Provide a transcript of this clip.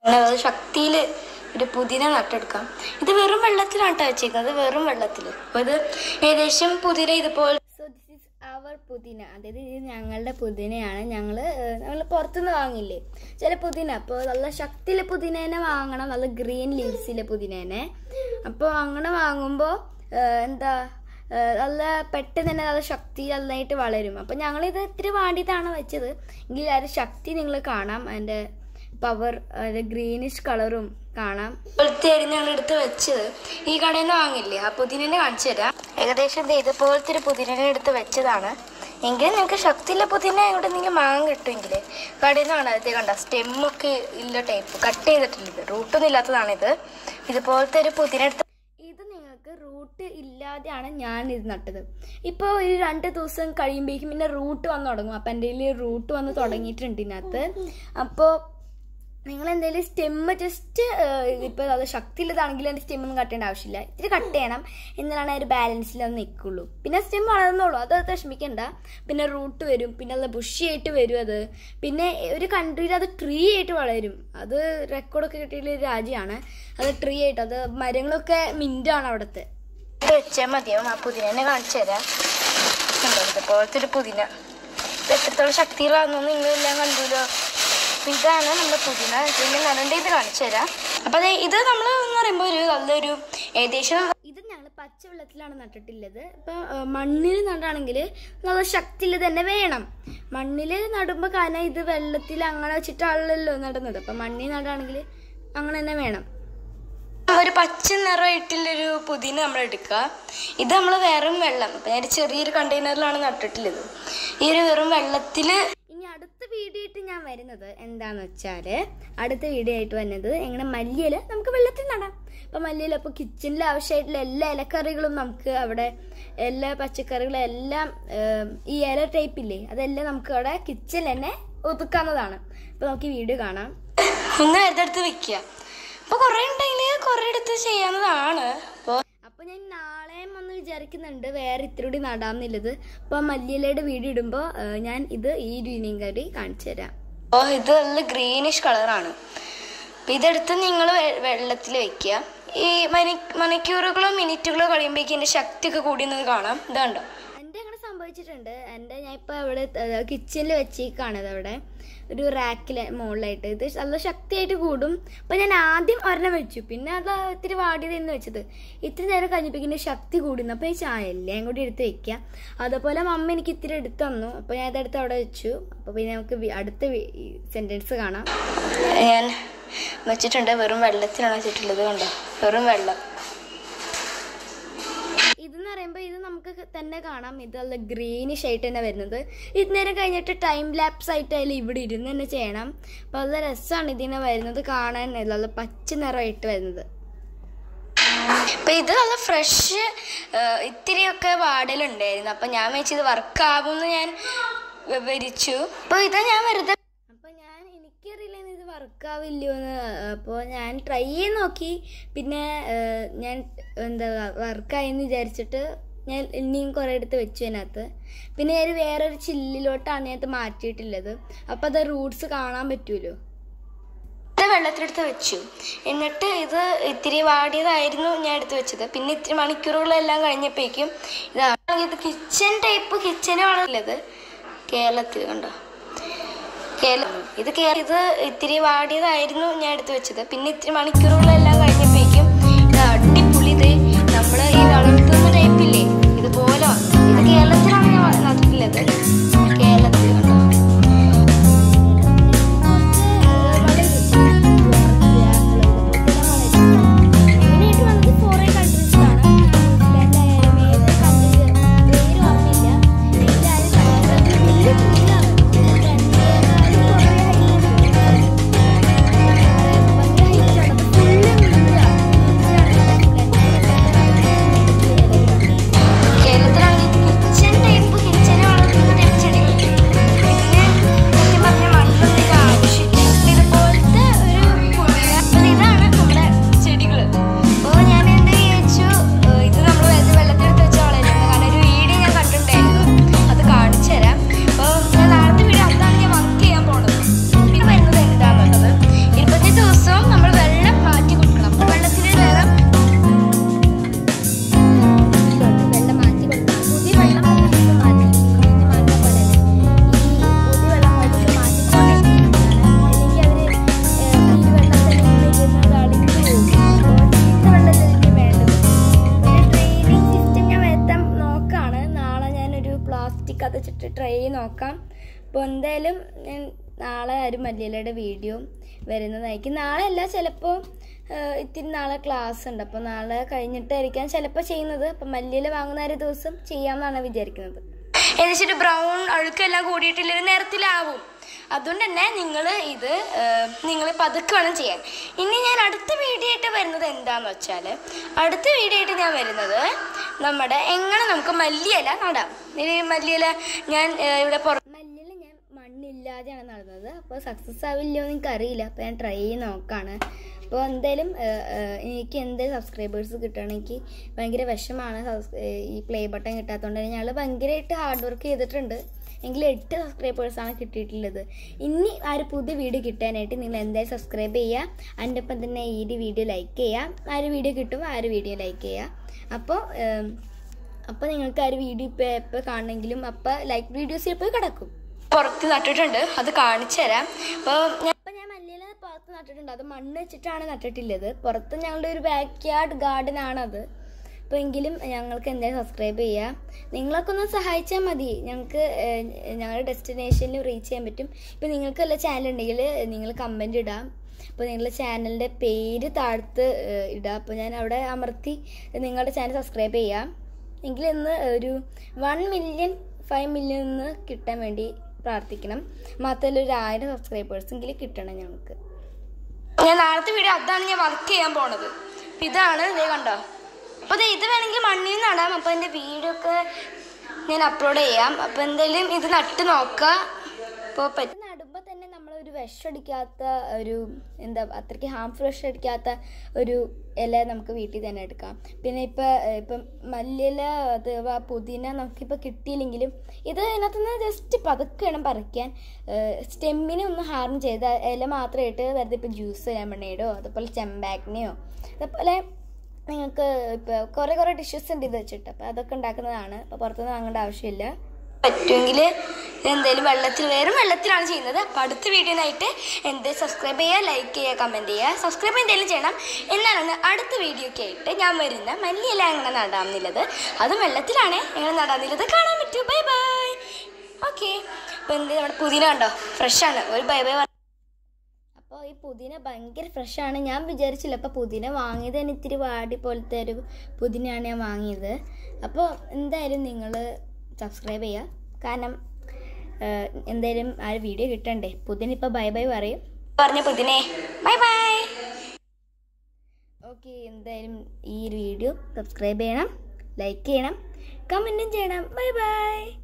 അത് ശക്തിയിൽ ഒരു പുതിന നട്ടെടുക്കാം ഇത് വെറും വെള്ളത്തിലാണ് ട്ടോ വെച്ചേക്കുന്നത് വെറും വെള്ളത്തിൽ അപ്പോൾ ഇത് ഏകദേശം പുതിന ഇതുപോലെ സോ ദിസ് ഈസ് അവർ പുതിന അതായത് ഇത് ഞങ്ങളുടെ പുതിനയാണ് ഞങ്ങൾ ഞങ്ങൾ പുറത്തുനിന്ന് വാങ്ങില്ലേ ചില പുതിന അപ്പോൾ നല്ല ശക്തിയിലെ പുതിനേനെ വാങ്ങണം നല്ല ഗ്രീൻ ലീവ്സിലെ പുതിനേനെ അപ്പോൾ അങ്ങനെ വാങ്ങുമ്പോൾ എന്താ ഏഹ് നല്ല പെട്ടെന്ന് തന്നെ നല്ല ശക്തി നന്നായിട്ട് വളരും അപ്പം ഞങ്ങളിത് ഇത്തിരി വേണ്ടിയിട്ടാണ് വെച്ചത് എങ്കിൽ അതിൻ്റെ ശക്തി നിങ്ങൾ കാണാം അതിൻ്റെ പവർ അതിൻ്റെ ഗ്രീനിഷ് കളറും കാണാം ഇപ്പോഴത്തെ ഞങ്ങൾ എടുത്ത് വെച്ചത് ഈ കടയിൽ നിന്ന് വാങ്ങില്ലേ ആ പുതിനെ കാണിച്ചു തരാം ഏകദേശം ദേ ഇതുപോലത്തെ ഒരു പുതിനെ എടുത്ത് വെച്ചതാണ് എങ്കിൽ നിങ്ങൾക്ക് ശക്തിയുള്ള പുതിന ഇവിടെ നിങ്ങൾ മാങ്ങ കിട്ടുമെങ്കിൽ കടയിൽ നിന്നാണ് അത് കണ്ട സ്റ്റെമ്മൊക്കെ ഇല്ല ടൈപ്പ് കട്ട് ചെയ്തിട്ടില്ല ഇത് റൂട്ടൊന്നും ഇല്ലാത്തതാണിത് ഇതുപോലത്തെ ഒരു പുതിന എടുത്ത് ഇത് നിങ്ങൾക്ക് റൂട്ട് ഇല്ലാതെയാണ് ഞാൻ ഇത് നട്ടത് ഇപ്പോൾ ഒരു രണ്ട് ദിവസം കഴിയുമ്പോഴേക്കും പിന്നെ റൂട്ട് വന്ന് തുടങ്ങും അപ്പം എൻ്റെ കയ്യിൽ റൂട്ട് വന്ന് തുടങ്ങിയിട്ടുണ്ട് ഇതിനകത്ത് അപ്പോൾ നിങ്ങൾ എന്തെങ്കിലും സ്റ്റെമ്മ് ജസ്റ്റ് ഇപ്പോൾ അത് ശക്തിയുള്ളതാണെങ്കിൽ അതിൻ്റെ സ്റ്റെമ്മൊന്നും കട്ട് ചെയ്യേണ്ട ആവശ്യമില്ല ഇത്തിരി കട്ട് ചെയ്യണം എന്നാലാണ് ആ ഒരു ബാലൻസിൽ ഒന്ന് നിൽക്കുള്ളൂ പിന്നെ സ്റ്റെം വളർന്നോളൂ അത് അത് വിഷമിക്കണ്ട പിന്നെ റൂട്ട് വരും പിന്നെ അത് ബുഷിയായിട്ട് വരും അത് പിന്നെ ഒരു കൺട്രിയിൽ അത് ട്രീ ആയിട്ട് വളരും അത് റെക്കോർഡൊക്കെ കിട്ടിയുള്ള ഒരു രാജ്യമാണ് അത് ട്രീ ആയിട്ട് അത് മരങ്ങളൊക്കെ മിൻ്റാണ് അവിടുത്തെ ഇത് വെച്ചാൽ മതിയാവും ആ പുതിനെ കാണിച്ചു തരാം കണ്ടോ ഇതുപോലത്തെ ഒരു പുതിന ഇത് എത്രത്തോളം ശക്തിയിലാണെന്നൊന്നും നിങ്ങളെല്ലാം കണ്ടുല്ലോ അപ്പൊ ഇതാണ് നമ്മുടെ പുതിന ഇതിന്റെ നരണ്ട ഇത് കാണിച്ചു തരാം അപ്പൊ അതെ ഇത് നമ്മൾ എന്ന് പറയുമ്പോൾ ഒരു നല്ലൊരു ഏകദേശം ഇത് ഞങ്ങൾ പച്ചവെള്ളത്തിലാണ് നട്ടിട്ടുള്ളത് ഇപ്പൊ മണ്ണിൽ നടാണെങ്കിൽ നല്ല ശക്തിയിൽ തന്നെ വേണം മണ്ണിൽ നടുമ്പോൾ കാരണം ഇത് വെള്ളത്തിൽ അങ്ങനെ വെച്ചിട്ടാണല്ലോ നടുന്നത് അപ്പൊ മണ്ണിൽ നടാണെങ്കിൽ അങ്ങനെ തന്നെ വേണം ഒരു പച്ച നിറമായിട്ടുള്ളൊരു പുതിന നമ്മൾ എടുക്കുക ഇത് നമ്മൾ വെറും വെള്ളം ഇപ്പം ഞാൻ ഒരു ചെറിയൊരു കണ്ടെയ്നറിലാണ് നട്ടിട്ടുള്ളത് ഈ ഒരു വെറും വെള്ളത്തിൽ ഇനി അടുത്ത വീഡിയോ ആയിട്ട് ഞാൻ വരുന്നത് എന്താന്ന് വെച്ചാൽ അടുത്ത വീഡിയോ ആയിട്ട് വരുന്നത് എങ്ങനെ മല്ലിയില നമുക്ക് വെള്ളത്തിൽ നടാം അപ്പം മല്ലിയില ഇപ്പോൾ കിച്ചണിൽ ആവശ്യമായിട്ടുള്ള എല്ലാ ഇലക്കറികളും നമുക്ക് അവിടെ എല്ലാ പച്ചക്കറികളും എല്ലാം ഏം, ഈ ഇല ടൈപ്പ് ഇല്ലേ അതെല്ലാം നമുക്ക് അവിടെ കിച്ചണിൽ തന്നെ ഒതുക്കാവുന്നതാണ് അപ്പോൾ നമുക്ക് ഈ വീഡിയോ കാണാം ഒന്ന് എടുത്ത് വെക്കുക അപ്പൊ കുറെ ഉണ്ടെങ്കിൽ കുറെ എടുത്ത് ചെയ്യാവുന്നതാണ് അപ്പോൾ അപ്പൊ ഞാൻ നാളെയും ഒന്ന് വിചാരിക്കുന്നുണ്ട് വേറെ ഇത്തിരി കൂടി നടാമെന്നുള്ളത് അപ്പൊ മല്ലിയിലയുടെ വീഡിയോ ഇടുമ്പോ ആ, ഞാൻ ഇത് ഈ ഗ്രീനിങ് കറി കാണിച്ചു തരാം ഓ ഇത് നല്ല ഗ്രീനിഷ് കളറാണ് അപ്പൊ ഇതെടുത്ത് നിങ്ങൾ വെള്ളത്തിൽ വെക്കുക ഈ മണി മണിക്കൂറുകളോ മിനിറ്റുകളോ കഴിയുമ്പോഴേക്കും ഇതിന്റെ ശക്തിയൊക്കെ കൂടിയെന്ന് കാണാം ഇതുണ്ടോ എൻ്റെ അങ്ങനെ സംഭവിച്ചിട്ടുണ്ട് എൻ്റെ ഞാൻ ഇപ്പോൾ അവിടെ കിച്ചണിൽ വെച്ചേക്കാണ് ഇത് അവിടെ ഒരു റാക്കിൽ മുകളിലായിട്ട് ഇത് നല്ല ശക്തിയായിട്ട് കൂടും അപ്പം ഞാൻ ആദ്യം ഒരെണ്ണം വെച്ചു പിന്നെ അത് ഇത്തിരി വാടിയതെന്ന് വെച്ചത് ഇത്തിരി നേരം കഴിഞ്ഞപ്പോഴേക്കും ശക്തി കൂടുന്നു അപ്പോൾ ഈ ചായ എല്ലാം കൂടി എടുത്ത് വെക്കുക അതുപോലെ മമ്മ എനിക്ക് ഇത്തിരി എടുത്ത് തന്നു അപ്പോൾ ഞാൻ ഇതെടുത്ത് അവിടെ വെച്ചു അപ്പോൾ പിന്നെ നമുക്ക് വി- അടുത്ത സെൻറ്റൻസ് കാണാം ഞാൻ വെച്ചിട്ടുണ്ട് വെറും വെള്ളത്തിലാണ് വെച്ചിട്ടുള്ളത് കണ്ടോ വെറും വെള്ളം ഇതെന്ന് പറയുമ്പോൾ ഇത് നമുക്ക് തന്നെ കാണാം ഇത് നല്ല ഗ്രീനിഷ് ആയിട്ട് തന്നെ വരുന്നത് ഇത് നേരം കഴിഞ്ഞിട്ട് ടൈം ലാപ്സ് ആയിട്ട് അതിൽ ഇവിടെ ഇരുന്ന് തന്നെ ചെയ്യണം അപ്പോൾ നല്ല രസമാണ് ഇതിനെ വരുന്നത് കാണാൻ നല്ല പച്ച നിറമായിട്ട് വരുന്നത് അപ്പൊ ഇത് നല്ല ഫ്രഷ് ഇത്തിരിയൊക്കെ വാടലുണ്ടായിരുന്നു അപ്പൊ ഞാൻ വെച്ചത് വർക്ക് ആകുമെന്ന് ഞാൻ വിവരിച്ചു അപ്പൊ ഇത് ഞാൻ വെറുതെ അപ്പൊ ഞാൻ എനിക്കറിയില്ല ഇത് വർക്ക് ആവില്ലയോ എന്ന് അപ്പോൾ ഞാൻ ട്രൈ ചെയ്ത് നോക്കി പിന്നെ ഏഹ്, ഞാൻ എന്താ വർക്കായെന്ന് വിചാരിച്ചിട്ട് ഞാൻ ഇനിയും കുറേ എടുത്ത് വെച്ചു അതിനകത്ത് പിന്നെ ഞാൻ ഒരു വേറൊരു ചില്ലിലോട്ടാണ് ഞാൻ ഇത് മാറ്റിയിട്ടുള്ളത് അപ്പോൾ അത് റൂട്ട്സ് കാണാൻ പറ്റുമല്ലോ ഇത് വെള്ളത്തിലെടുത്ത് വെച്ചു എന്നിട്ട് ഇത് ഇത്തിരി വാടിയതായിരുന്നു ഞാൻ എടുത്ത് വെച്ചത് പിന്നെ ഇത്തിരി മണിക്കൂറുകളെല്ലാം കഴിഞ്ഞപ്പോഴേക്കും ഇതാണ് ഇത് കിച്ചൺ ടൈപ്പ് കിച്ചനാണുള്ളത് കേരളത്തിൽ കണ്ടോ കേരള ഇത് കേര ഇത് ഇത്തിരി വാടിയതായിരുന്നു ഞാൻ എടുത്ത് വെച്ചത് പിന്നെ ഇത്തിരി മണിക്കൂറുകളെല്ലാം കഴിഞ്ഞപ്പോഴേക്കും ഇത് അടിപൊളി ഇത് നമ്മൾ ഈ വളർത്തുന്ന ടൈപ്പില്ലേ ഇതുപോലെ വന്നു. ഇത് കേരളത്തിലാണ് ഞാൻ നട്ടിട്ടുള്ളത് കേരളത്തിൽ കണ്ടോ ും നോക്കാം അപ്പോൾ എന്തായാലും ഞാൻ നാളെ ഒരു മല്ലിയിലയുടെ വീഡിയോ വരുന്നതായിരിക്കും നാളെ അല്ല ചിലപ്പോൾ ഇത്തിരി നാളെ ക്ലാസ് ഉണ്ട് അപ്പോൾ നാളെ കഴിഞ്ഞിട്ടായിരിക്കാം ചിലപ്പോൾ ചെയ്യുന്നത് അപ്പം മല്ലിയില വാങ്ങുന്ന ഒരു ദിവസം ചെയ്യാമെന്നാണ് വിചാരിക്കുന്നത് ഏകദേശം ഒരു ബ്രൗൺ അഴുക്കെല്ലാം കൂടിയിട്ടുള്ള ഒരു നിറത്തിലാവും അതുകൊണ്ട് തന്നെ നിങ്ങൾ ഇത് നിങ്ങൾ പതുക്കെ വേണം ചെയ്യാൻ ഇനി ഞാൻ അടുത്ത വീഡിയോ ആയിട്ട് വരുന്നത് എന്താന്ന് വെച്ചാൽ അടുത്ത വീഡിയോ ആയിട്ട് ഞാൻ വരുന്നത് നമ്മുടെ എങ്ങനെ നമുക്ക് മല്ലിയില നടാം ഇനി മല്ലിയില ഞാൻ ഏഹ്, ഇവിടെ പുറ മല്ലിയില ഞാൻ മണ്ണില്ലാതെയാണ് നടന്നത് അപ്പോൾ സക്സസ് ആവില്ലയോ എന്ന് എനിക്കറിയില്ല അപ്പോൾ ഞാൻ ട്രൈ ചെയ്ത് നോക്കാണ് അപ്പോൾ എന്തായാലും ഏഹ്, ഏഹ്, എനിക്ക് എന്തായാലും സബ്സ്ക്രൈബേഴ്സ് കിട്ടുകയാണെങ്കിൽ ഭയങ്കര വിഷമാണ് subs- ഏഹ്, ഈ പ്ലേ ബട്ടൺ കിട്ടാത്തതുകൊണ്ട് തന്നെ ഞങ്ങൾ ഭയങ്കരമായിട്ട് ഹാർഡ് വർക്ക് ചെയ്തിട്ടുണ്ട് എങ്കിലും എട്ട് സബ്സ്ക്രൈബേഴ്സാണ് കിട്ടിയിട്ടുള്ളത് ഇനി ആ ഒരു പുതിയ വീഡിയോ കിട്ടാനായിട്ട് നിങ്ങൾ എന്തായാലും സബ്സ്ക്രൈബ് ചെയ്യുക അതിൻ്റെ ഒപ്പം തന്നെ ഈ ഒരു വീഡിയോ ലൈക്ക് ചെയ്യുക ആ ഒരു വീഡിയോ കിട്ടുമ്പോൾ ആ ഒരു വീഡിയോ ലൈക്ക് ചെയ്യുക അപ്പോൾ ഏം, അപ്പോൾ നിങ്ങൾക്ക് ആ ഒരു വീഡിയോ ഇപ്പോൾ എപ്പോൾ കാണണമെങ്കിലും അപ്പോൾ ലൈക്ക് വീഡിയോസിൽ പോയി കിടക്കും പുറത്ത് നട്ടിട്ടുണ്ട് അത് കാണിച്ചു തരാം അപ്പോൾ ഞാൻ അപ്പോൾ ഞാൻ മല്ലിയില പുറത്ത് നട്ടിട്ടുണ്ട് അത് മണ്ണ് വെച്ചിട്ടാണ് നട്ടിട്ടുള്ളത് പുറത്ത് ഞങ്ങളുടെ ഒരു ബാക്ക് യാർഡ് ഗാർഡൻ ആണത് അപ്പോൾ എങ്കിലും ഞങ്ങൾക്ക് എന്തായാലും സബ്സ്ക്രൈബ് ചെയ്യുക നിങ്ങളൊക്കെ ഒന്ന് സഹായിച്ചാൽ മതി ഞങ്ങൾക്ക് ഏഹ്, ഞങ്ങളുടെ ഡെസ്റ്റിനേഷനിൽ റീച്ച് ചെയ്യാൻ പറ്റും ഇപ്പോൾ നിങ്ങൾക്ക് വല്ല ചാനൽ ഉണ്ടെങ്കിൽ നിങ്ങൾ കമൻറ്റ് ഇടാം അപ്പോൾ നിങ്ങളുടെ ചാനലിൻ്റെ പേര് താഴ്ത്ത് ഏഹ്, ഇടുക അപ്പോൾ ഞാൻ അവിടെ അമർത്തി നിങ്ങളുടെ ചാനൽ സബ്സ്ക്രൈബ് ചെയ്യാം എങ്കിൽ ഇന്ന് ഒരു വൺ മില്യൺ ഫൈവ് മില്യൺ എന്ന് കിട്ടാൻ വേണ്ടി പ്രാർത്ഥിക്കണം മാത്രമല്ല ഒരു ആയിരം സബ്സ്ക്രൈബേഴ്സ് എങ്കിലും കിട്ടണം ഞങ്ങൾക്ക് ഞാൻ നാളത്തെ വീഡിയോ അതാണ് ഞാൻ വർക്ക് ചെയ്യാൻ പോണത് അപ്പൊ ഇതാണ് ഇതേ കണ്ടോ അപ്പോൾ ദേ ഇത് വേണമെങ്കിൽ മണ്ണിൽ നടാം അപ്പോൾ എൻ്റെ വീഡിയോ ഒക്കെ ഞാൻ അപ്ലോഡ് ചെയ്യാം അപ്പോൾ എന്തായാലും ഇത് നട്ട് നോക്കാം അപ്പോൾ പറ്റും നടുമ്പോൾ തന്നെ നമ്മളൊരു വിഷമടിക്കാത്ത ഒരു എന്താ അത്രയ്ക്ക് ഹാംഫുൾ വിഷമടിക്കാത്ത ഒരു ഇല നമുക്ക് വീട്ടിൽ തന്നെ എടുക്കാം പിന്നെ ഇപ്പം ഇപ്പം മല്ലിയില അഥവാ പുതിന നമുക്കിപ്പോൾ കിട്ടിയില്ലെങ്കിലും ഇത് ഇതിനകത്തുനിന്ന് ജസ്റ്റ് പതുക്കെ വേണം പറിക്കാൻ സ്റ്റെമ്മിനെ ഒന്ന് ഹാർം ചെയ്ത് ഇല മാത്രമായിട്ട് വെറുതെ ഇപ്പോൾ ജ്യൂസ് ലെമണേഡോ അതുപോലെ ചെമ്പാഗ്നയോ അതുപോലെ നിങ്ങൾക്ക് ഇപ്പോൾ കുറേ കുറേ ഡിഷസ് ഉണ്ട് ഇത് വെച്ചിട്ട് അപ്പോൾ അതൊക്കെ ഉണ്ടാക്കുന്നതാണ് അപ്പോൾ പുറത്തുനിന്ന് വാങ്ങേണ്ട ആവശ്യമില്ല പറ്റുമെങ്കിൽ എന്തായാലും വെള്ളത്തിൽ വെറും വെള്ളത്തിലാണ് ചെയ്യുന്നത് അപ്പോൾ അടുത്ത വീഡിയോനായിട്ട് എന്തായാലും സബ്സ്ക്രൈബ് ചെയ്യുക ലൈക്ക് ചെയ്യുക കമൻറ്റ് ചെയ്യുക സബ്സ്ക്രൈബ് എന്തായാലും ചെയ്യണം എന്നാലാണ് അടുത്ത വീഡിയോ ഒക്കെ ആയിട്ട് ഞാൻ വരുന്ന മല്ലിയില എങ്ങനെ നടാമെന്നുള്ളത് അതും വെള്ളത്തിലാണ് എങ്ങനെ നടാമെന്നുള്ളത് കാണാൻ പറ്റും ബൈ ബൈ ഓക്കെ അപ്പോൾ എന്ത് നമ്മുടെ പുതിന കണ്ടോ ഫ്രഷാണ് ഒരു ബൈ ബൈ അപ്പോൾ ഈ പുതിന ഭയങ്കര ഫ്രഷാണ് ഞാൻ വിചാരിച്ചില്ല അപ്പോൾ പുതിന വാങ്ങിയത് തന്നെ ഇത്തിരി വാടി പോലത്തെ ഒരു പുതിനയാണ് ഞാൻ വാങ്ങിയത് അപ്പോൾ എന്തായാലും നിങ്ങൾ സബ്സ്ക്രൈബ് ചെയ്യുക കാരണം ഏഹ്, എന്തായാലും ആ ഒരു വീഡിയോ കിട്ടണ്ടേ പുതിന ഇപ്പോൾ ബൈ ബൈ പറയും പറഞ്ഞ പുതിനെ ബൈ ബൈ ഓക്കെ എന്തായാലും ഈ ഒരു വീഡിയോ സബ്സ്ക്രൈബ് ചെയ്യണം ലൈക്ക് ചെയ്യണം കമൻറ്റും ചെയ്യണം ബൈ ബൈ